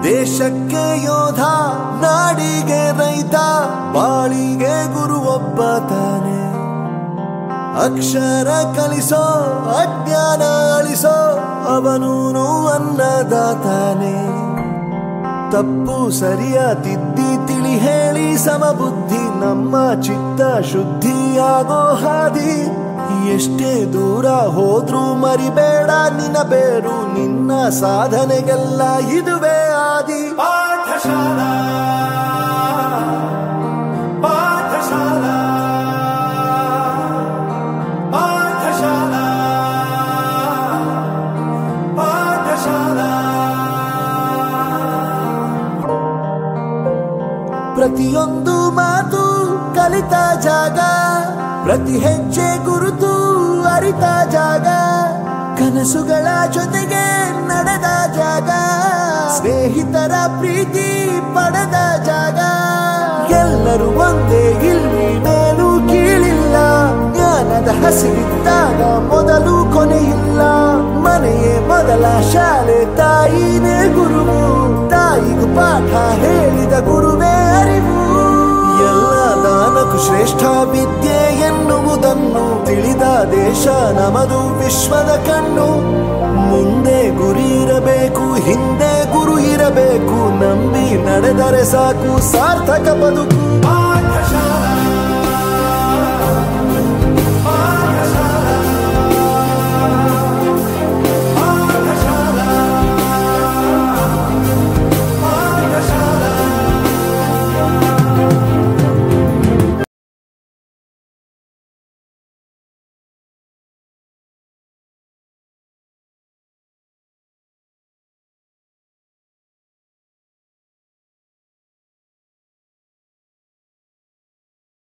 ದೇಶಕ್ಕೆ ಯೋಧ ನಾಡಿಗೆ ರೈತ ಬಾಳಿಗೆ ಗುರು ಒಬ್ಬ ತಾನೆ ಅಕ್ಷರ ಕಲಿಸೋ ಅಜ್ಞಾನ ಅಳಿಸೋ ಅವನೂನು ಅನ್ನದಾತಾನೆ ತಪ್ಪು ಸರಿಯ ತಿದ್ದಿ ತಿಳಿ ಹೇಳಿ ಸಮಬುದ್ಧಿ ನಮ್ಮ ಚಿತ್ತ ಶುದ್ಧಿಯಾಗೋ ಹಾದಿ ಎಷ್ಟೇ ದೂರ ಹೋದ್ರೂ ಮರಿಬೇಡ ನಿನ್ನ ಬೇರು ನಿನ್ನ ಸಾಧನೆಗೆಲ್ಲ ಇದುವೇ ಆದಿ ಪಾಠಶಾಲಾ ಪಾಠಶಾಲಾ ಪಾಠಶಾಲಾ ಪಾಠಶಾಲಾ ಪ್ರತಿಯೊಂದು ಮಾತು ಕಲಿತ ಜಾಗ ಪ್ರತಿ ಹೆಜ್ಜೆ ಗುರುತು ಅರಿತ ಜಾಗ ಕನಸುಗಳ ಜೊತೆಗೆ ನಡೆದ ಜಾಗ ಸ್ನೇಹಿತರ ಪ್ರೀತಿ ಪಡೆದ ಜಾಗ ಎಲ್ಲರೂ ಒಂದೇ ಇಲ್ಲಿ ಮೇಲೂ ಕೀಳಿಲ್ಲ ಜ್ಞಾನದ ಹಸಿರಿದ್ದಾಗ ಮೊದಲು ಕೊನೆಯಿಲ್ಲ ಮನೆಯೇ ಮೊದಲ ಶಾಲೆ ತಾಯಿನೇ ಗುರುವು ತಾಯಿಗೂ ಪಾಠ ಹೇಳಿದ ಗುರುವೇ ಅರಿವು ಎಲ್ಲ ದಾನಕ್ಕೂ ಶ್ರೇಷ್ಠ ವಿದ್ಯೆ ಎನ್ನುವುದನ್ನು ತಿಳಿದ ದೇಶ ನಮದು ವಿಶ್ವದ ಕಣ್ಣು ಮುಂದೆ ಗುರಿ ಇರಬೇಕು ಹಿಂದೆ ಗುರು ಇರಬೇಕು ನಂಬಿ ನಡೆದರೆ ಸಾಕು ಸಾರ್ಥಕ ಬದುಕು ಪಾಠಶಾಲಾ